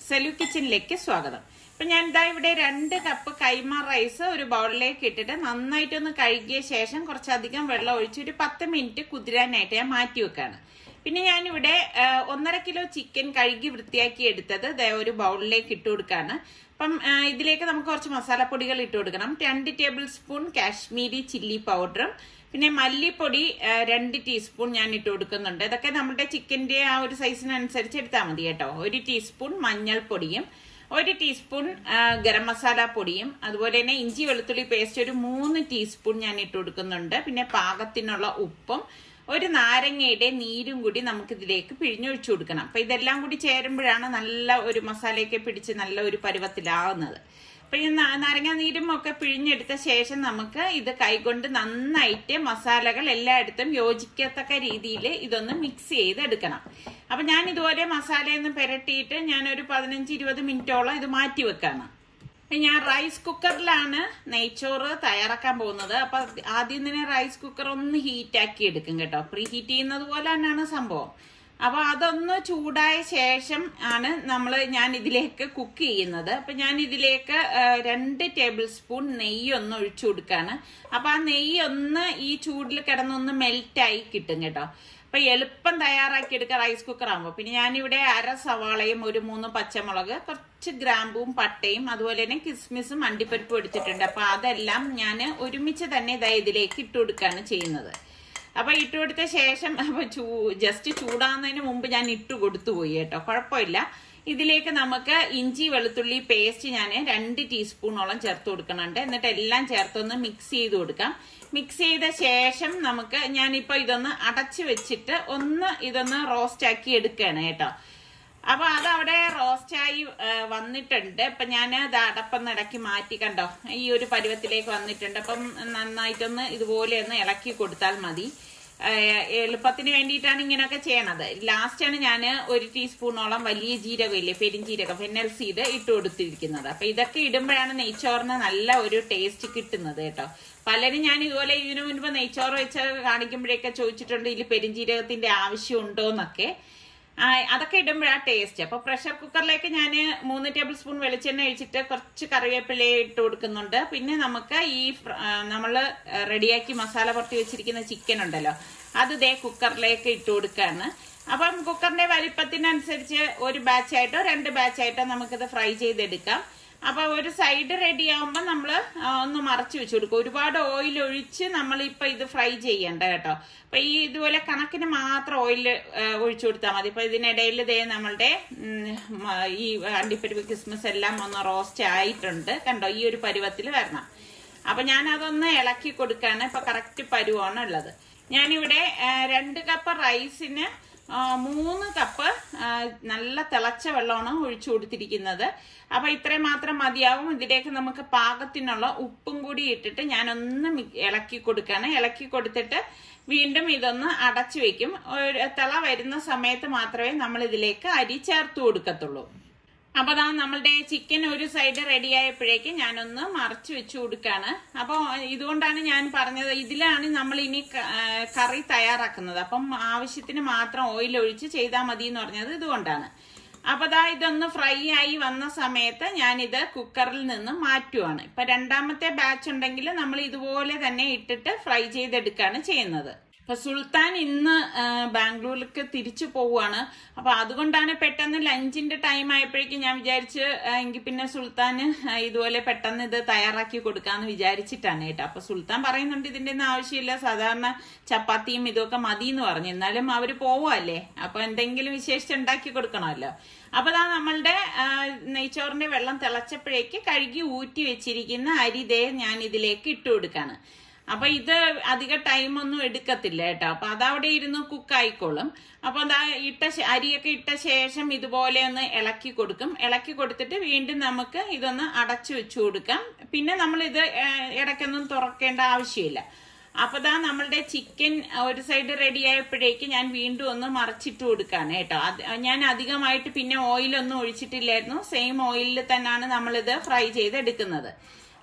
സെലു കിച്ചണിലേക്ക് സ്വാഗതം ഇപ്പൊ ഞാൻ ഇതാ ഇവിടെ രണ്ട് കപ്പ് കൈമ റൈസ് ഒരു ബൗളിലേക്ക് ഇട്ടിട്ട് നന്നായിട്ടൊന്ന് കഴുകിയ ശേഷം കുറച്ചധികം വെള്ളം ഒഴിച്ച് ഒരു പത്ത് മിനിറ്റ് കുതിരാനായിട്ട് ഞാൻ മാറ്റി വെക്കാണ് പിന്നെ ഞാനിവിടെ ആ, ഒന്നര കിലോ ചിക്കൻ കഴുകി വൃത്തിയാക്കി എടുത്തത് ദേ ഒരു ബൗളിലേക്ക് ഇട്ട് കൊടുക്കാണ് അപ്പം ആ, ഇതിലേക്ക് നമുക്ക് കുറച്ച് മസാലപ്പൊടികൾ ഇട്ട് കൊടുക്കണം രണ്ട് ടേബിൾ സ്പൂൺ കാശ്മീരി ചില്ലി പൗഡറും പിന്നെ മല്ലിപ്പൊടി ആ, രണ്ട് ടീസ്പൂൺ ഞാൻ ഇട്ട് കൊടുക്കുന്നുണ്ട് ഇതൊക്കെ നമ്മുടെ ചിക്കന്റെ ആ ഒരു സൈസിനനുസരിച്ച് എടുത്താൽ മതി കേട്ടോ ഒരു ടീസ്പൂൺ മഞ്ഞൾപ്പൊടിയും ഒരു ടീസ്പൂൺ ആ, ഗരം മസാല പൊടിയും അതുപോലെ തന്നെ ഇഞ്ചി വെളുത്തുള്ളി പേസ്റ്റ് ഒരു മൂന്ന് ടീസ്പൂൺ ഞാൻ ഇട്ട് കൊടുക്കുന്നുണ്ട് പിന്നെ പാകത്തിനുള്ള ഉപ്പും ഒരു നാരങ്ങയുടെ നീരും കൂടി നമുക്ക് ഇതിലേക്ക് പിഴിഞ്ഞൊഴിച്ചു കൊടുക്കണം അപ്പൊ ഇതെല്ലാം കൂടി ചേരുമ്പോഴാണ് നല്ല ഒരു മസാലയൊക്കെ പിടിച്ച് നല്ല ഒരു പരുവത്തിലാവുന്നത് അപ്പൊ ഈ നാ- നാരങ്ങ നീരും ഒക്കെ പിഴിഞ്ഞെടുത്ത ശേഷം നമുക്ക് ഇത് കൈകൊണ്ട് നന്നായിട്ട് മസാലകൾ എല്ലായിടത്തും യോജിക്കത്തക്ക രീതിയിൽ ഇതൊന്ന് മിക്സ് ചെയ്തെടുക്കണം അപ്പൊ ഞാൻ ഇതുപോലെ മസാലയൊന്ന് പുരട്ടിയിട്ട് ഞാൻ ഒരു പതിനഞ്ച് ഇരുപത് മിനിറ്റോളം ഇത് മാറ്റി വെക്കാണ് അപ്പൊ ഞാൻ റൈസ് കുക്കറിലാണ് നെയ്ച്ചോറ് തയ്യാറാക്കാൻ പോകുന്നത് അപ്പൊ ആദ്യം തന്നെ റൈസ് കുക്കർ ഒന്ന് ഹീറ്റ് ആക്കി എടുക്കും കേട്ടോ പ്രീ ഹീറ്റ് ചെയ്യുന്നത് പോലെ തന്നെയാണ് സംഭവം അപ്പൊ അതൊന്ന് ചൂടായ ശേഷം ആണ് നമ്മൾ ഞാൻ ഇതിലേക്ക് കുക്ക് ചെയ്യുന്നത് അപ്പൊ ഞാൻ ഇതിലേക്ക് ആ, രണ്ട് ടേബിൾ സ്പൂൺ നെയ്യ് ഒന്ന് ഒഴിച്ചു കൊടുക്കാണ് അപ്പൊ ആ നെയ്യ് ഒന്ന് ഈ ചൂടിൽ കിടന്നൊന്ന് മെൽറ്റായി കിട്ടും കേട്ടോ അപ്പൊ എളുപ്പം തയ്യാറാക്കി എടുക്കുക റൈസ് കുക്കർ ആകുമ്പോൾ പിന്നെ ഞാനിവിടെ അര സവാളയും ഒരു മൂന്ന് പച്ചമുളക് കുറച്ച് ഗ്രാമ്പും പട്ടയും അതുപോലെ തന്നെ കിസ്മിസും അണ്ടിപ്പരിപ്പും എടുത്തിട്ടുണ്ട് അപ്പൊ അതെല്ലാം ഞാൻ ഒരുമിച്ച് തന്നെ ഇതാ ഇതിലേക്ക് ഇട്ട് കൊടുക്കുകയാണ് ചെയ്യുന്നത് അപ്പൊ ഇട്ട് കൊടുത്ത ശേഷം അപ്പൊ ചൂ ജസ്റ്റ് ചൂടാകുന്നതിന് മുമ്പ് ഞാൻ ഇട്ട് കൊടുത്തു പോയി കേട്ടോ കുഴപ്പമില്ല ഇതിലേക്ക് നമുക്ക് ഇഞ്ചി വെളുത്തുള്ളി പേസ്റ്റ് ഞാൻ രണ്ട് ടീസ്പൂണോളം ചേർത്ത് കൊടുക്കുന്നുണ്ട് എന്നിട്ട് എല്ലാം ചേർത്തൊന്ന് മിക്സ് ചെയ്ത് കൊടുക്കാം മിക്സ് ചെയ്ത ശേഷം നമുക്ക് ഞാനിപ്പോ ഇതൊന്ന് അടച്ചു വെച്ചിട്ട് ഒന്ന് ഇതൊന്ന് റോസ്റ്റ് ആക്കി എടുക്കുകയാണ് കേട്ടോ അപ്പൊ അതവിടെ റോസ്റ്റായി ആ, വന്നിട്ടുണ്ട് ഇപ്പൊ ഞാൻ അത് അടപ്പൊന്ന് ഇടക്കി മാറ്റി കണ്ടോ ഈ ഒരു പരുവത്തിലേക്ക് വന്നിട്ടുണ്ട് അപ്പം നന്നായിട്ടൊന്ന് ഇതുപോലെ ഒന്ന് ഇളക്കി കൊടുത്താൽ മതി ആ, എളുപ്പത്തിന് വേണ്ടിയിട്ടാണ് ഇങ്ങനെയൊക്കെ ചെയ്യണത് ലാസ്റ്റാണ് ഞാൻ ഒരു ടീസ്പൂണോളം വലിയ ജീരകം ഇല്ലേ പെരിഞ്ജീരകം ഫെന്നൽ സീഡ് ഇട്ട് കൊടുത്തിരിക്കുന്നത് അപ്പൊ ഇതൊക്കെ ഇടുമ്പോഴാണ് നെയ്ച്ചോറിന് നല്ല ഒരു ടേസ്റ്റ് കിട്ടുന്നത് കേട്ടോ പലരും ഞാൻ ഇതുപോലെ ഇതിനു മുൻപ് നെയ്ച്ചോറ് വെച്ച് കാണിക്കുമ്പോഴൊക്കെ ചോദിച്ചിട്ടുണ്ട് ഇതിൽ പെരിഞ്ജീരകത്തിന്റെ ആവശ്യം ഉണ്ടോന്നൊക്കെ ആ, അതൊക്കെ ഇടുമ്പോഴാണ് ടേസ്റ്റ് അപ്പൊ പ്രഷർ കുക്കറിലേക്ക് ഞാൻ മൂന്ന് ടേബിൾ സ്പൂൺ വെളിച്ചെണ്ണ ഒഴിച്ചിട്ട് കുറച്ച് കറിവേപ്പില ഇട്ട് കൊടുക്കുന്നുണ്ട് പിന്നെ നമുക്ക് ഈ ഫ്ര- ആ, നമ്മള് റെഡിയാക്കി മസാല പുറത്തി വെച്ചിരിക്കുന്ന ചിക്കൻ ഉണ്ടല്ലോ അത് ദേ കുക്കറിലേക്ക് ഇട്ട് കൊടുക്കാണ് അപ്പം കുക്കറിന്റെ വലിപ്പത്തിനനുസരിച്ച് ഒരു ബാച്ചായിട്ടോ രണ്ട് ബാച്ചായിട്ടോ നമുക്കിത് ഫ്രൈ ചെയ്തെടുക്കാം അപ്പൊ ഒരു സൈഡ് റെഡി ആവുമ്പോൾ നമ്മൾ ഒന്ന് മറച്ചു വെച്ച് കൊടുക്കും ഒരുപാട് ഓയിൽ ഒഴിച്ച് നമ്മൾ ഇപ്പൊ ഇത് ഫ്രൈ ചെയ്യണ്ട കേട്ടോ അപ്പൊ ഈ ഇതുപോലെ കണക്കിന് മാത്രം ഓയിൽ ഒഴിച്ചു കൊടുത്താൽ മതി ഇപ്പൊ ഇതിനിടയിൽ ദേ നമ്മളുടെ ഉം, മ- ഈ അണ്ടിപ്പരിപ്പ് ക്രിസ്മസ് എല്ലാം ഒന്ന് റോസ്റ്റ് ആയിട്ടുണ്ട് കണ്ടോ ഈ ഒരു പരുവത്തിൽ വരണം അപ്പൊ ഞാൻ അതൊന്ന് ഇളക്കി കൊടുക്കാണ് ഇപ്പൊ കറക്റ്റ് പരുവാണ് ഉള്ളത് ഞാനിവിടെ ആ, രണ്ട് കപ്പ് റൈസിന് ആ, മൂന്ന് കപ്പ് ആ, നല്ല തിളച്ച വെള്ളമാണ് ഒഴിച്ചു കൊടുത്തിരിക്കുന്നത് അപ്പൊ ഇത്രയും മാത്രം മതിയാവും ഇതിലേക്ക് നമുക്ക് പാകത്തിനുള്ള ഉപ്പും കൂടി ഇട്ടിട്ട് ഞാനൊന്ന് മി- ഇളക്കി കൊടുക്കാണ് ഇളക്കി കൊടുത്തിട്ട് വീണ്ടും ഇതൊന്ന് അടച്ചു വെക്കും ഒരു തിള വരുന്ന സമയത്ത് മാത്രമേ നമ്മൾ ഇതിലേക്ക് അരി ചേർത്ത് കൊടുക്കത്തുള്ളൂ അപ്പൊ ദാ നമ്മളുടെ ചിക്കൻ ഒരു സൈഡ് റെഡി ആയപ്പോഴേക്കും ഞാനൊന്ന് മറച്ചു വെച്ചു കൊടുക്കാണ് അപ്പോൾ ഇതുകൊണ്ടാണ് ഞാൻ പറഞ്ഞത് ഇതിലാണ് നമ്മൾ ഇനി ക- ആ, കറി തയ്യാറാക്കുന്നത് അപ്പം ആവശ്യത്തിന് മാത്രം ഓയിൽ ഒഴിച്ച് ചെയ്താൽ മതി എന്ന് പറഞ്ഞത് ഇതുകൊണ്ടാണ് അപ്പൊ ദാ ഇതൊന്ന് ഫ്രൈ ആയി വന്ന സമയത്ത് ഞാനിത് കുക്കറിൽ നിന്ന് മാറ്റുവാണ് ഇപ്പൊ രണ്ടാമത്തെ ബാച്ച് ഉണ്ടെങ്കിൽ നമ്മൾ ഇതുപോലെ തന്നെ ഇട്ടിട്ട് ഫ്രൈ ചെയ്തെടുക്കുകയാണ് ചെയ്യുന്നത് ഇപ്പൊ സുൽത്താൻ ഇന്ന് ആ, ബാംഗ്ലൂരിലേക്ക് തിരിച്ചു പോവുകയാണ് അപ്പൊ അതുകൊണ്ടാണ് പെട്ടെന്ന് ലഞ്ചിന്റെ ടൈം ആയപ്പോഴേക്കും ഞാൻ വിചാരിച്ച് ആ, എങ്കിൽ പിന്നെ സുൽത്താന് ആ, ഇതുപോലെ പെട്ടെന്ന് ഇത് തയ്യാറാക്കി കൊടുക്കാന്ന് വിചാരിച്ചിട്ടാണ് കേട്ടോ അപ്പൊ സുൽത്താൻ പറയുന്നുണ്ട് ഇതിന്റെ ഒന്നും ആവശ്യമില്ല സാധാരണ ചപ്പാത്തിയും ഇതൊക്കെ മതി എന്ന് പറഞ്ഞു എന്നാലും അവര് പോവല്ലേ അപ്പൊ എന്തെങ്കിലും വിശേഷിച്ച് ഉണ്ടാക്കി കൊടുക്കണമല്ലോ അപ്പൊ ദാ നമ്മളുടെ ആ, നെയ്ച്ചോറിന്റെ വെള്ളം തിളച്ചപ്പോഴേക്ക് കഴുകി ഊറ്റി വെച്ചിരിക്കുന്ന അരി ദേ ഞാൻ ഇതിലേക്ക് ഇട്ട് കൊടുക്കാണ് അപ്പൊ ഇത് അധിക ടൈം ഒന്നും എടുക്കത്തില്ല കേട്ടോ അപ്പൊ അതവിടെ ഇരുന്ന് കുക്ക് ആയിക്കോളും അപ്പൊ എന്താ ഇട്ട ശേ- അരിയൊക്കെ ഇട്ട ശേഷം ഇതുപോലെ ഒന്ന് ഇളക്കി കൊടുക്കും ഇളക്കി കൊടുത്തിട്ട് വീണ്ടും നമുക്ക് ഇതൊന്ന് അടച്ചു വെച്ചു കൊടുക്കാം പിന്നെ നമ്മൾ ഇത് ഇടയ്ക്കൊന്നും തുറക്കേണ്ട ആവശ്യമില്ല അപ്പൊ ദാ നമ്മളുടെ ചിക്കൻ ഒരു സൈഡ് റെഡി ആയപ്പോഴേക്ക് ഞാൻ വീണ്ടും ഒന്ന് മറച്ചിട്ട് കൊടുക്കാണ് കേട്ടോ അത് ഞാൻ അധികമായിട്ട് പിന്നെ ഓയിലൊന്നും ഒഴിച്ചിട്ടില്ലായിരുന്നു സെയിം ഓയിലിൽ തന്നെയാണ് നമ്മളിത് ഫ്രൈ ചെയ്തെടുക്കുന്നത്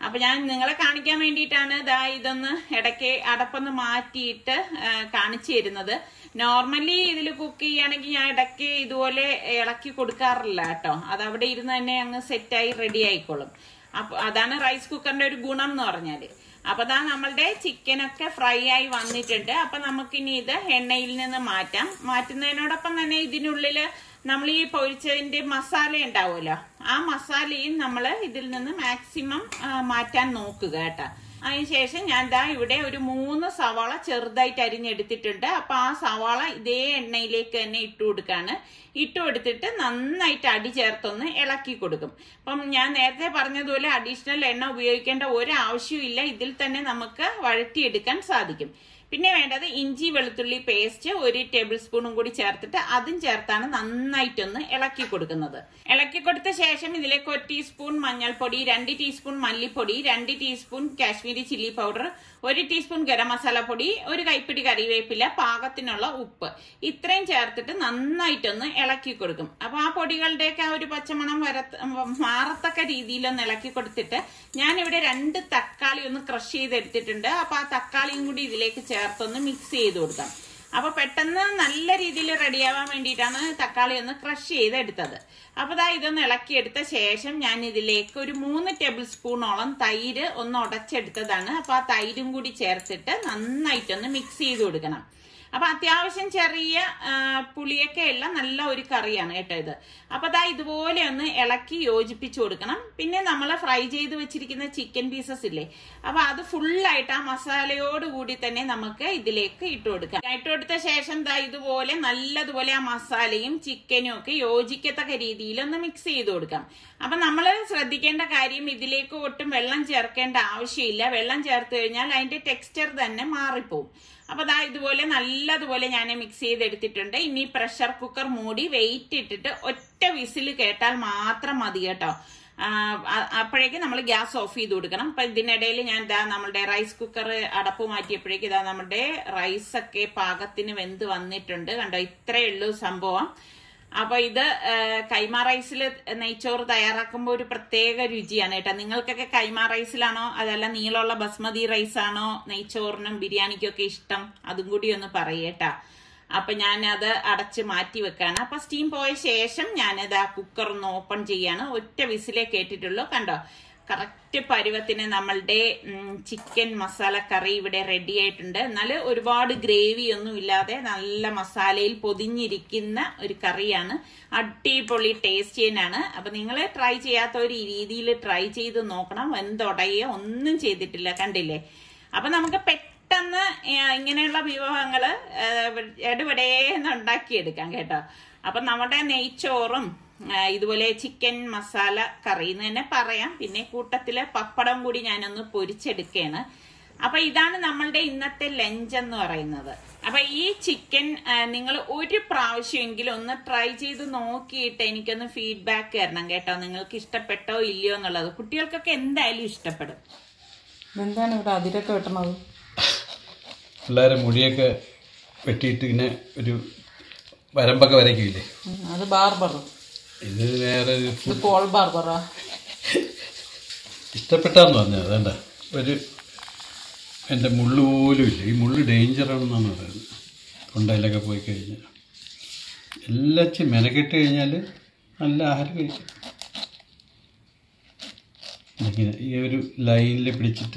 അപ്പൊ ഞാൻ നിങ്ങളെ കാണിക്കാൻ വേണ്ടിയിട്ടാണ് ഇതാ ഇതൊന്ന് ഇടയ്ക്ക് അടപ്പൊന്ന് മാറ്റിയിട്ട് ആ, കാണിച്ചു തരുന്നത് നോർമലി ഇതിൽ കുക്ക് ചെയ്യുകയാണെങ്കിൽ ഞാൻ ഇടയ്ക്ക് ഇതുപോലെ ഇളക്കി കൊടുക്കാറില്ല കേട്ടോ അത് അവിടെ ഇരുന്ന് തന്നെ അങ്ങ് സെറ്റായി റെഡി ആയിക്കോളും അപ്പൊ അതാണ് റൈസ് കുക്കറിന്റെ ഒരു ഗുണം എന്ന് പറഞ്ഞാല് അപ്പൊ ദാ നമ്മളുടെ ചിക്കനൊക്കെ ഫ്രൈ ആയി വന്നിട്ടുണ്ട് അപ്പൊ നമുക്കിനി ഇത് എണ്ണയിൽ നിന്ന് മാറ്റാം മാറ്റുന്നതിനോടൊപ്പം തന്നെ ഇതിനുള്ളില് നമ്മൾ ഈ പൊരിച്ചതിന്റെ മസാല ഉണ്ടാവുമല്ലോ ആ മസാലയും നമ്മൾ ഇതിൽ നിന്ന് മാക്സിമം മാറ്റാൻ നോക്കുക കേട്ടോ അതിനുശേഷം ഞാൻ ദാ ഇവിടെ ഒരു മൂന്ന് സവാള ചെറുതായിട്ട് അരിഞ്ഞെടുത്തിട്ടുണ്ട് അപ്പൊ ആ സവാള ഇതേ എണ്ണയിലേക്ക് തന്നെ ഇട്ട് കൊടുക്കാണ് ഇട്ട് കൊടുത്തിട്ട് നന്നായിട്ട് അടി ചേർത്തൊന്ന് ഇളക്കി കൊടുക്കും അപ്പം ഞാൻ നേരത്തെ പറഞ്ഞതുപോലെ അഡീഷണൽ എണ്ണ ഉപയോഗിക്കേണ്ട ഒരു ആവശ്യമില്ല ഇതിൽ തന്നെ നമുക്ക് വഴറ്റിയെടുക്കാൻ സാധിക്കും പിന്നെ വേണ്ടത് ഇഞ്ചി വെളുത്തുള്ളി പേസ്റ്റ് ഒരു ടേബിൾ സ്പൂണും കൂടി ചേർത്തിട്ട് അതും ചേർത്താണ് നന്നായിട്ടൊന്ന് ഇളക്കി കൊടുക്കുന്നത് ഇളക്കി കൊടുത്ത ശേഷം ഇതിലേക്ക് ഒരു ടീസ്പൂൺ മഞ്ഞൾപ്പൊടി രണ്ട് ടീസ്പൂൺ മല്ലിപ്പൊടി രണ്ട് ടീസ്പൂൺ കാശ്മീരി ചില്ലി പൗഡർ ഒരു ടീസ്പൂൺ ഗരം മസാല പൊടി ഒരു കൈപ്പിടി കറിവേപ്പില പാകത്തിനുള്ള ഉപ്പ് ഇത്രയും ചേർത്തിട്ട് നന്നായിട്ടൊന്ന് ഇളക്കി കൊടുക്കും അപ്പൊ ആ പൊടികളുടെയൊക്കെ ആ ഒരു പച്ചമണം വര മാറത്തക്ക രീതിയിലൊന്ന് ഇളക്കി കൊടുത്തിട്ട് ഞാനിവിടെ രണ്ട് തക്കാളി ഒന്ന് ക്രഷ് ചെയ്തെടുത്തിട്ടുണ്ട് അപ്പൊ ആ തക്കാളിയും കൂടി ഇതിലേക്ക് ചേർത്തൊന്ന് മിക്സ് ചെയ്ത് കൊടുക്കാം അപ്പൊ പെട്ടെന്ന് നല്ല രീതിയിൽ റെഡിയാവാൻ വേണ്ടിയിട്ടാണ് തക്കാളി ഒന്ന് ക്രഷ് ചെയ്തെടുത്തത് അപ്പൊ ദാ ഇതൊന്ന് ഇളക്കിയെടുത്ത ശേഷം ഞാൻ ഇതിലേക്ക് ഒരു മൂന്ന് ടേബിൾ സ്പൂണോളം തൈര് ഒന്ന് ഉടച്ചെടുത്തതാണ് അപ്പൊ ആ തൈരും കൂടി ചേർത്തിട്ട് നന്നായിട്ടൊന്ന് മിക്സ് ചെയ്ത് കൊടുക്കണം അപ്പൊ അത്യാവശ്യം ചെറിയ ആ, പുളിയൊക്കെ ഉള്ള നല്ല ഒരു കറിയാണ് കേട്ടോ ഇത് അപ്പൊ ദാ ഇതുപോലെ ഒന്ന് ഇളക്കി യോജിപ്പിച്ചു കൊടുക്കണം പിന്നെ നമ്മൾ ഫ്രൈ ചെയ്ത് വെച്ചിരിക്കുന്ന ചിക്കൻ പീസസ് ഇല്ലേ അപ്പൊ അത് ഫുള്ളായിട്ട് ആ മസാലയോട് കൂടി തന്നെ നമുക്ക് ഇതിലേക്ക് ഇട്ട് കൊടുക്കാം ഇട്ട് കൊടുത്ത ശേഷം ദാ ഇതുപോലെ നല്ലതുപോലെ ആ മസാലയും ചിക്കനും ഒക്കെ യോജിക്കത്തക്ക രീതിയിൽ ഒന്ന് മിക്സ് ചെയ്ത് കൊടുക്കാം അപ്പൊ നമ്മൾ ശ്രദ്ധിക്കേണ്ട കാര്യം ഇതിലേക്ക് ഒട്ടും വെള്ളം ചേർക്കേണ്ട ആവശ്യമില്ല വെള്ളം ചേർത്ത് കഴിഞ്ഞാൽ അതിന്റെ ടെക്സ്ചർ തന്നെ മാറിപ്പോവും അപ്പൊ ദാ ഇതുപോലെ നല്ലതുപോലെ ഞാൻ മിക്സ് ചെയ്തെടുത്തിട്ടുണ്ട് ഇനി പ്രഷർ കുക്കർ മൂടി വെയിറ്റ് ഇട്ടിട്ട് ഒറ്റ വിസിൽ കേട്ടാൽ മാത്രം മതി കേട്ടോ ആ, അ- അപ്പോഴേക്ക് നമ്മൾ ഗ്യാസ് ഓഫ് ചെയ്ത് കൊടുക്കണം അപ്പൊ ഇതിനിടയിൽ ഞാൻ ഇതാ നമ്മുടെ റൈസ് കുക്കർ അടപ്പ് മാറ്റിയപ്പോഴേക്ക് ഇതാ നമ്മുടെ റൈസ് ഒക്കെ പാകത്തിന് വെന്ത് വന്നിട്ടുണ്ട് കണ്ടോ ഇത്രയേ ഉള്ളൂ സംഭവം അപ്പൊ ഇത് ആ, കൈമ റൈസിൽ നെയ്ച്ചോറ് തയ്യാറാക്കുമ്പോൾ ഒരു പ്രത്യേക രുചിയാണ് കേട്ടോ നിങ്ങൾക്കൊക്കെ കൈമ റൈസിലാണോ അതല്ല നീളമുള്ള ബസ്മതി റൈസ് ആണോ നെയ്ച്ചോറിനും ബിരിയാണിക്കും ഒക്കെ ഇഷ്ടം അതും കൂടി ഒന്ന് പറയേട്ടാ അപ്പൊ ഞാൻ അത് അടച്ച് മാറ്റി വെക്കാണ് അപ്പൊ സ്റ്റീം പോയ ശേഷം ഞാനിത് ആ കുക്കർ ഒന്ന് ഓപ്പൺ ചെയ്യാണ് ഒറ്റ വിസിലേ കേട്ടിട്ടുള്ളൂ കണ്ടോ കറക്റ്റ് പരുവത്തിന് നമ്മളുടെ ചിക്കൻ മസാല കറി ഇവിടെ റെഡി ആയിട്ടുണ്ട് എന്നാൽ ഒരുപാട് ഗ്രേവി ഒന്നും ഇല്ലാതെ നല്ല മസാലയിൽ പൊതിഞ്ഞിരിക്കുന്ന ഒരു കറിയാണ് അടിപൊളി ടേസ്റ്റിയനാണ് അപ്പൊ നിങ്ങൾ ട്രൈ ചെയ്യാത്ത ഒരു രീതിയിൽ ട്രൈ ചെയ്ത് നോക്കണം എന്തൊടയോ ഒന്നും ചെയ്തിട്ടില്ല കണ്ടില്ലേ അപ്പൊ നമുക്ക് പെട്ടെന്ന് ഏ, ഇങ്ങനെയുള്ള വിഭവങ്ങള് എടുപടേന്ന് ഉണ്ടാക്കിയെടുക്കാം കേട്ടോ അപ്പൊ നമ്മുടെ നെയ്ച്ചോറും ആ, ഇതുപോലെ ചിക്കൻ മസാല കറി എന്ന് തന്നെ പറയാം പിന്നെ കൂട്ടത്തില് പപ്പടം കൂടി ഞാനൊന്ന് പൊരിച്ചെടുക്കുകയാണ് അപ്പൊ ഇതാണ് നമ്മളുടെ ഇന്നത്തെ ലഞ്ച് എന്ന് പറയുന്നത് അപ്പൊ ഈ ചിക്കൻ നിങ്ങൾ ഒരു പ്രാവശ്യമെങ്കിലും ഒന്ന് ട്രൈ ചെയ്ത് നോക്കിയിട്ട് എനിക്കൊന്ന് ഫീഡ്ബാക്ക് തരണം കേട്ടോ നിങ്ങൾക്ക് ഇഷ്ടപ്പെട്ടോ ഇല്ലയോ എന്നുള്ളത് കുട്ടികൾക്കൊക്കെ എന്തായാലും ഇഷ്ടപ്പെടും എന്താണ് ഇവിടെ അതിരൊക്കെ വെട്ടണത് പിള്ളേരെ മുടിയൊക്കെ വെട്ടിയിട്ട് ഇങ്ങനെ ഒരു വരമ്പൊക്കെ വരയ്ക്കില്ലേ ഉം, അത് ബാർബർ ഇത് വേറെ ഒരു ഇത് പോൾ ബാർബറാ ഇഷ്ടപ്പെട്ടാന്ന് പറഞ്ഞത് അതേണ്ട ഒരു എൻ്റെ മുള്ളു പോലും ഇല്ല ഈ മുള്ളു ഡേഞ്ചറാണെന്നാണ് പറയുന്നത് തൊണ്ടയിലൊക്കെ പോയി കഴിഞ്ഞാൽ എല്ലാം ചെ- മെനക്കെട്ട് കഴിഞ്ഞാൽ നല്ല ആഹാരം കഴിക്കും ഇങ്ങനെ ഈ ഒരു ലൈനിൽ പിടിച്ചിട്ട്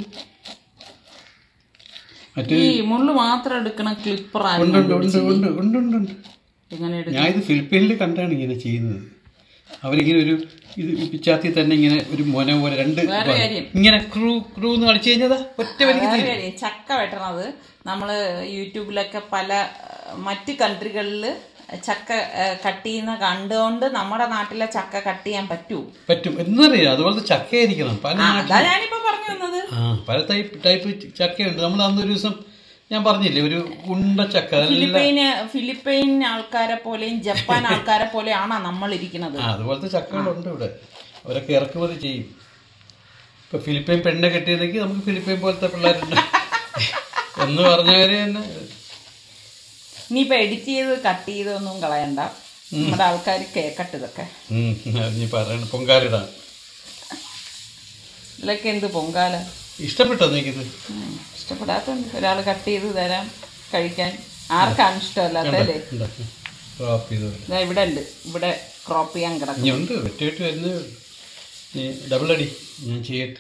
മറ്റേ ഈ മുള്ളു മാത്രം എടുക്കണ ക്ലിപ്പർ ഉണ്ട് ഉണ്ട് ഉണ്ട് ഉണ്ട് ഉണ്ട് ഉണ്ട് ഉണ്ട് ഇങ്ങനെ എടുക്കും ഞാൻ ഇത് ഫിലിപ്പീനിൽ കണ്ടാണ് ഇങ്ങനെ ചെയ്യുന്നത് അവരിങ്ങനെ ഒരു ഇത് ഈ പിച്ചാത്തി തന്നെ ഇങ്ങനെ ഒരു മൊന പോലെ രണ്ട് വേറെ കാര്യം. ഇങ്ങനെ ക്രൂ ക്രൂ എന്ന് കളിച്ചു കഴിഞ്ഞതാ ഒറ്റ വലിക്ക് വേറെ കാര്യം, ചക്ക വെട്ടണത് നമ്മള് യൂട്യൂബിലൊക്കെ പല അഹ്, മറ്റ് കൺട്രികളിൽ ചക്ക കട്ട് ചെയ്യുന്ന കണ്ടുകൊണ്ട് നമ്മുടെ നാട്ടിലെ ചക്ക കട്ട് ചെയ്യാൻ പറ്റൂ പറ്റും എന്നറിയാം അതുപോലത്തെ ചക്കയായിരിക്കണം പല ആ, നാട്ടിൽ അതാ ഞാനിപ്പോ പറഞ്ഞു വന്നത് ആ പല ടൈപ്പ് ടൈപ്പ് ചക്കയുണ്ട് നമ്മൾ അന്നൊരു ദിവസം ഞാൻ പറഞ്ഞില്ലേ ഒരു ഉണ്ട ചക്ക നല്ല ഫിലിപ്പൈന് ഫിലിപ്പൈൻ ആൾക്കാരെ പോലെയും ജപ്പാൻ ആൾക്കാരെ പോലെയാണോ നമ്മൾ ഇരിക്കുന്നത് ആ അതുപോലത്തെ ചക്കകളുണ്ട് ഇവിടെ അവരൊക്കെ ഇറക്കുമതി ചെയ്യും ഇപ്പൊ ഫിലിപ്പൈൻ പെണ്ണെ കെട്ടിയതെങ്കിൽ നമുക്ക് ഫിലിപ്പൈൻ പോലത്തെ പിള്ളേരുണ്ട് എന്ന് പറഞ്ഞവര് തന്നെ ഇനിയിപ്പോ എഡിറ്റ് ചെയ്ത് കട്ട് ചെയ്തൊന്നും കളയണ്ട നമ്മുടെ ആൾക്കാർ കേക്കട്ട് ഇതൊക്കെ ഉം, അത് നീ പറയണം പൊങ്കാലിടാൻ ഇതിലൊക്കെ എന്ത് പൊങ്കാല ഇഷ്ടപ്പെട്ടോ നിനക്കിത് ഉം, ഇഷ്ടപ്പെടാത്തതുണ്ട് ഒരാൾ കട്ട് ചെയ്ത് തരാം കഴിക്കാൻ ആർക്കാണ് ഇഷ്ടമല്ലാത്തല്ലേ ഉണ്ടോ? ക്രോപ്പ് ചെയ്ത് പോലെ. ഇതാ ഇവിടെ ഉണ്ട് ഇവിടെ ക്രോപ്പ് ചെയ്യാൻ കിടക്കും ഇനി ഉണ്ട് വെട്ടിയിട്ട് വരുന്നേ ഉള്ളൂ. നീ ഡബിൾ അടി ഞാൻ ചെയ്യട്ടെ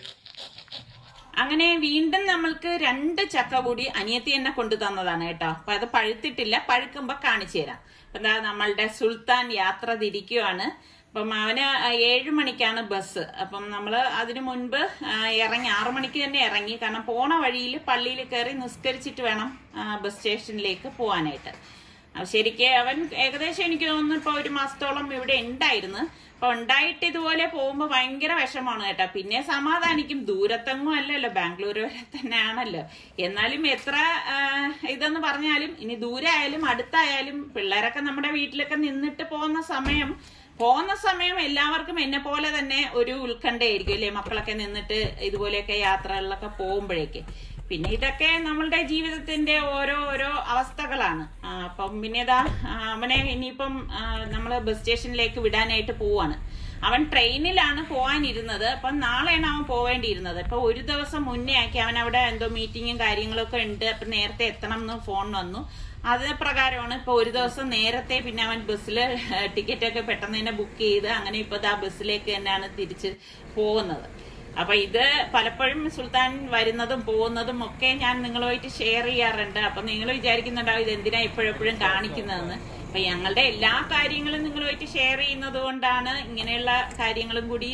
അങ്ങനെ വീണ്ടും നമ്മൾക്ക് രണ്ട് ചക്ക കൂടി അനിയത്തി എന്നെ കൊണ്ടു തന്നതാണ് കേട്ടോ അപ്പൊ അത് പഴുത്തിട്ടില്ല പഴുക്കുമ്പോ കാണിച്ചു തരാം അപ്പൊ എന്താ നമ്മളുടെ സുൽത്താൻ യാത്ര തിരിക്കുവാണ് അപ്പം അവന് ഏഴു മണിക്കാണ് ബസ് അപ്പം നമ്മൾ അതിനു മുൻപ് ആ, ഇറങ്ങി ആറു മണിക്ക് തന്നെ ഇറങ്ങി കാരണം പോണ വഴിയിൽ പള്ളിയിൽ കയറി നിസ്കരിച്ചിട്ട് വേണം ആ, ബസ് സ്റ്റേഷനിലേക്ക് പോകാനായിട്ട് അപ്പൊ ശരിക്ക് അവൻ ഏകദേശം എനിക്ക് തോന്നുന്നു ഇപ്പൊ ഒരു മാസത്തോളം ഇവിടെ ഉണ്ടായിരുന്നു അപ്പൊ ഉണ്ടായിട്ട് ഇതുപോലെ പോകുമ്പോ ഭയങ്കര വിഷമാണ് കേട്ടോ പിന്നെ സമാധാനിക്കും ദൂരത്തെങ്ങും അല്ലല്ലോ ബാംഗ്ലൂർ വരെ തന്നെയാണല്ലോ എന്നാലും എത്ര ആ, ഇതെന്ന് പറഞ്ഞാലും ഇനി ദൂരെ ആയാലും അടുത്തായാലും പിള്ളേരൊക്കെ നമ്മുടെ വീട്ടിലൊക്കെ നിന്നിട്ട് പോകുന്ന സമയം പോകുന്ന സമയം എല്ലാവർക്കും എന്നെ പോലെ തന്നെ ഒരു ഉത്കണ്ഠയായിരിക്കും അല്ലേ മക്കളൊക്കെ നിന്നിട്ട് ഇതുപോലെയൊക്കെ യാത്രകളിലൊക്കെ പോകുമ്പോഴേക്ക് പിന്നെ ഇതൊക്കെ നമ്മളുടെ ജീവിതത്തിന്റെ ഓരോ ഓരോ അവസ്ഥകളാണ് ആ, അപ്പം പിന്നെ ഇതാ ആ, അവനെ ഇനിയിപ്പം നമ്മൾ ബസ് സ്റ്റേഷനിലേക്ക് വിടാനായിട്ട് പോവാണ് അവൻ ട്രെയിനിലാണ് പോകാനിരുന്നത് അപ്പം നാളെയാണ് അവൻ പോവേണ്ടിയിരുന്നത് അപ്പൊ ഒരു ദിവസം മുന്നേ ആക്കി അവൻ അവിടെ എന്തോ മീറ്റിങ്ങും കാര്യങ്ങളൊക്കെ ഉണ്ട് അപ്പൊ നേരത്തെ എത്തണം എന്ന് ഫോൺ വന്നു അത് പ്രകാരമാണ് ഇപ്പൊ ഒരു ദിവസം നേരത്തെ പിന്നെ അവൻ ബസ്സിൽ ടിക്കറ്റ് ഒക്കെ പെട്ടെന്ന് തന്നെ ബുക്ക് ചെയ്ത് അങ്ങനെ ഇപ്പൊ ആ ബസ്സിലേക്ക് തന്നെയാണ് തിരിച്ച് പോകുന്നത് അപ്പൊ ഇത് പലപ്പോഴും സുൽത്താൻ വരുന്നതും പോകുന്നതും ഒക്കെ ഞാൻ നിങ്ങളുമായിട്ട് ഷെയർ ചെയ്യാറുണ്ട് അപ്പൊ നിങ്ങൾ വിചാരിക്കുന്നുണ്ടാവും ഇത് എന്തിനാ ഇപ്പോഴെപ്പോഴും കാണിക്കുന്നതെന്ന് അപ്പൊ ഞങ്ങളുടെ എല്ലാ കാര്യങ്ങളും നിങ്ങളുമായിട്ട് ഷെയർ ചെയ്യുന്നത് കൊണ്ടാണ് ഇങ്ങനെയുള്ള കാര്യങ്ങളും കൂടി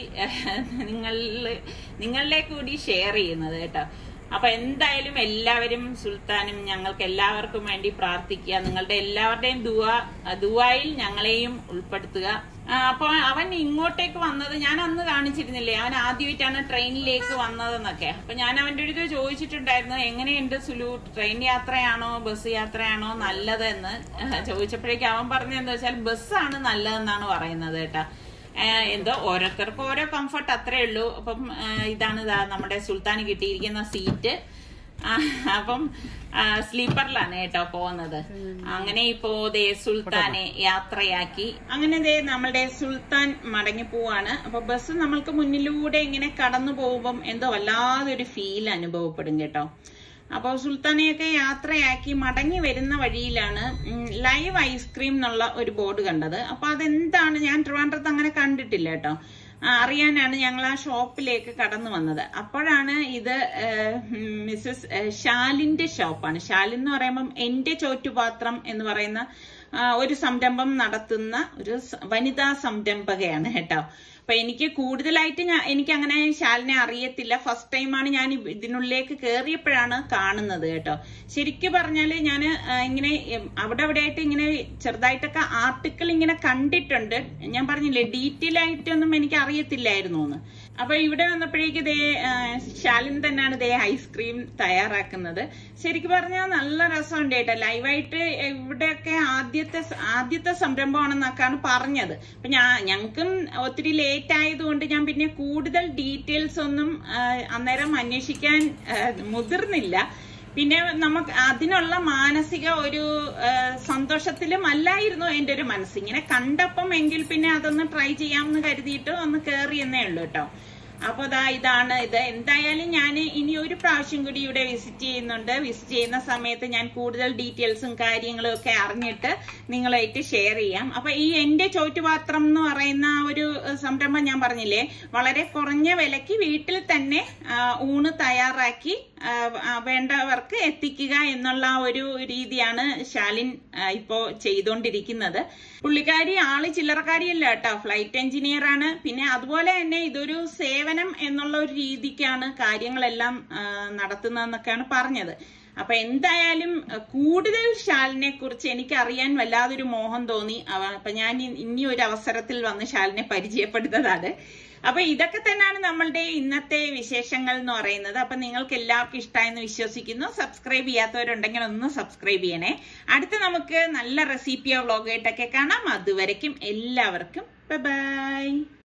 നിങ്ങളിൽ നിങ്ങളിലേക്ക് കൂടി ഷെയർ ചെയ്യുന്നത് കേട്ടോ അപ്പൊ എന്തായാലും എല്ലാവരും സുൽത്താനും ഞങ്ങൾക്ക് എല്ലാവർക്കും വേണ്ടി പ്രാർത്ഥിക്കുക നിങ്ങളുടെ എല്ലാവരുടെയും ദുവ ദുവായിൽ ഞങ്ങളെയും ഉൾപ്പെടുത്തുക ആ, അപ്പൊ അവൻ ഇങ്ങോട്ടേക്ക് വന്നത് ഞാൻ അന്ന് കാണിച്ചിരുന്നില്ലേ അവൻ ആദ്യമായിട്ടാണ് ട്രെയിനിലേക്ക് വന്നതെന്നൊക്കെ അപ്പൊ ഞാൻ അവന്റെ അടുത്ത് ചോദിച്ചിട്ടുണ്ടായിരുന്നു എങ്ങനെയുണ്ട് സുലു ട്രെയിൻ യാത്രയാണോ ബസ് യാത്രയാണോ നല്ലതെന്ന് ചോദിച്ചപ്പോഴേക്കും അവൻ പറഞ്ഞതെന്താ വെച്ചാൽ ബസ്സാണ് നല്ലതെന്നാണ് പറയുന്നത് കേട്ടാ ഏഹ് എന്തോ ഓരോരുത്തർക്കും ഓരോ കംഫർട്ട് അത്രേ ഉള്ളൂ അപ്പം ഏഹ് ഇതാണ് ഇതാ നമ്മുടെ സുൽത്താന് കിട്ടിയിരിക്കുന്ന സീറ്റ് ആ, അപ്പം സ്ലീപ്പറിലാണ് കേട്ടോ പോകുന്നത് അങ്ങനെ ഇപ്പോ ദേ സുൽത്താനെ യാത്രയാക്കി അങ്ങനെ ദേ നമ്മുടെ സുൽത്താൻ മടങ്ങി പോവാണ് അപ്പൊ ബസ് നമ്മൾക്ക് മുന്നിലൂടെ ഇങ്ങനെ കടന്നു പോകുമ്പം എന്തോ വല്ലാതൊരു ഫീൽ അനുഭവപ്പെടും കേട്ടോ അപ്പോൾ സുൽത്താനെയൊക്കെ യാത്രയാക്കി മടങ്ങി വരുന്ന വഴിയിലാണ് ഉം, ലൈവ് ഐസ്ക്രീം എന്നുള്ള ഒരു ബോർഡ് കണ്ടത് അപ്പൊ അതെന്താണ് ഞാൻ ട്രിവാൻഡ്രത്ത് അങ്ങനെ കണ്ടിട്ടില്ല കേട്ടോ ആ, അറിയാനാണ് ഞങ്ങൾ ആ ഷോപ്പിലേക്ക് കടന്നു വന്നത് അപ്പോഴാണ് ഇത് ഏഹ്, ഉം, മിസ്സസ് ഏഹ്, ഷാലിന്റെ ഷോപ്പാണ് ഷാലിൻ എന്ന് പറയുമ്പം എന്റെ ചോറ്റുപാത്രം എന്ന് പറയുന്ന ആ, ഒരു സംരംഭം നടത്തുന്ന ഒരു സ- വനിതാ സംരംഭകയാണ് കേട്ടോ അപ്പൊ എനിക്ക് കൂടുതലായിട്ട് ഞാൻ എനിക്ക് അങ്ങനെ ശാലിനെ അറിയത്തില്ല ഫസ്റ്റ് ടൈമാണ് ഞാൻ ഇ- ഇതിനുള്ളിലേക്ക് കയറിയപ്പോഴാണ് കാണുന്നത് കേട്ടോ ശരിക്കും പറഞ്ഞാല് ഞാൻ ഇങ്ങനെ ഉം, അവിടെ അവിടെ ആയിട്ട് ഇങ്ങനെ ചെറുതായിട്ടൊക്കെ ആർട്ടിക്കിൾ ഇങ്ങനെ കണ്ടിട്ടുണ്ട് ഞാൻ പറഞ്ഞില്ലേ ഡീറ്റെയിൽ ആയിട്ടൊന്നും എനിക്ക് അറിയത്തില്ലായിരുന്നു എന്ന് അപ്പൊ ഇവിടെ വന്നപ്പോഴേക്ക് ദേ ആ, ശാലിൻ തന്നെയാണ് ദേ ഐസ്ക്രീം തയ്യാറാക്കുന്നത് ശരിക്കും പറഞ്ഞാൽ നല്ല രസമുണ്ട് കേട്ടോ ലൈവായിട്ട് ഇവിടെയൊക്കെ ആദ്യത്തെ സ- ആദ്യത്തെ സംരംഭമാണെന്നൊക്കെയാണ് പറഞ്ഞത് അപ്പൊ ഞാൻ ഞങ്ങൾക്കും ഒത്തിരി ലേറ്റ് ആയതുകൊണ്ട് ഞാൻ പിന്നെ കൂടുതൽ ഡീറ്റെയിൽസ് ഒന്നും ആ, അന്നേരം അന്വേഷിക്കാൻ ആ, മുതിർന്നില്ല പിന്നെ നമുക്ക് അതിനുള്ള മാനസിക ഒരു ആ, സന്തോഷത്തിലും അല്ലായിരുന്നു എന്റെ ഒരു മനസ്സ് ഇങ്ങനെ കണ്ടപ്പം എങ്കിൽ പിന്നെ അതൊന്ന് ട്രൈ ചെയ്യാമെന്ന് കരുതിയിട്ട് ഒന്ന് കയറി എന്നേ ഉള്ളൂ കേട്ടോ അപ്പൊ ദാ ഇതാണ് ഇത് എന്തായാലും ഞാൻ ഇനി ഒരു പ്രാവശ്യം കൂടി ഇവിടെ വിസിറ്റ് ചെയ്യുന്നുണ്ട് വിസിറ്റ് ചെയ്യുന്ന സമയത്ത് ഞാൻ കൂടുതൽ ഡീറ്റെയിൽസും കാര്യങ്ങളും ഒക്കെ അറിഞ്ഞിട്ട് നിങ്ങളായിട്ട് ഷെയർ ചെയ്യാം അപ്പൊ ഈ എന്റെ ചോറ്റുപാത്രം എന്ന് പറയുന്ന ആ ഒരു ഏഹ്, സംരംഭം ഞാൻ പറഞ്ഞില്ലേ വളരെ കുറഞ്ഞ വിലക്ക് വീട്ടിൽ തന്നെ ആ, ഊണ് തയ്യാറാക്കി ആ, ആ, വേണ്ടവർക്ക് എത്തിക്കുക എന്നുള്ള ആ ഒരു രീതിയാണ് ശാലിൻ ആ, ഇപ്പോ ചെയ്തുകൊണ്ടിരിക്കുന്നത് പുള്ളിക്കാരി ആള് ചില്ലറക്കാരിയല്ല കേട്ടോ ഫ്ലൈറ്റ് എഞ്ചിനീയർ ആണ് പിന്നെ അതുപോലെ തന്നെ ഇതൊരു സേവനം എന്നുള്ള ഒരു രീതിക്കാണ് കാര്യങ്ങളെല്ലാം ആ, നടത്തുന്നതെന്നൊക്കെയാണ് പറഞ്ഞത് അപ്പൊ എന്തായാലും ആ, കൂടുതൽ ഷാലിനെ കുറിച്ച് എനിക്ക് അറിയാൻ വല്ലാതൊരു മോഹം തോന്നി അവ- അപ്പൊ ഞാൻ ഇ- ഇനി ഒരു അവസരത്തിൽ വന്ന് ഷാലിനെ പരിചയപ്പെടുന്നതാണ് അപ്പൊ ഇതൊക്കെ തന്നെയാണ് നമ്മളുടെ ഇന്നത്തെ വിശേഷങ്ങൾ എന്ന് പറയുന്നത് അപ്പൊ നിങ്ങൾക്ക് എല്ലാവർക്കും ഇഷ്ടമായെന്ന് വിശ്വസിക്കുന്നു സബ്സ്ക്രൈബ് ചെയ്യാത്തവരുണ്ടെങ്കിൽ ഒന്ന് സബ്സ്ക്രൈബ് ചെയ്യണേ അടുത്ത നമുക്ക് നല്ല റെസിപ്പിയോ വ്ളോഗായിട്ടൊക്കെ കാണാം അതുവരയ്ക്കും എല്ലാവർക്കും ബൈ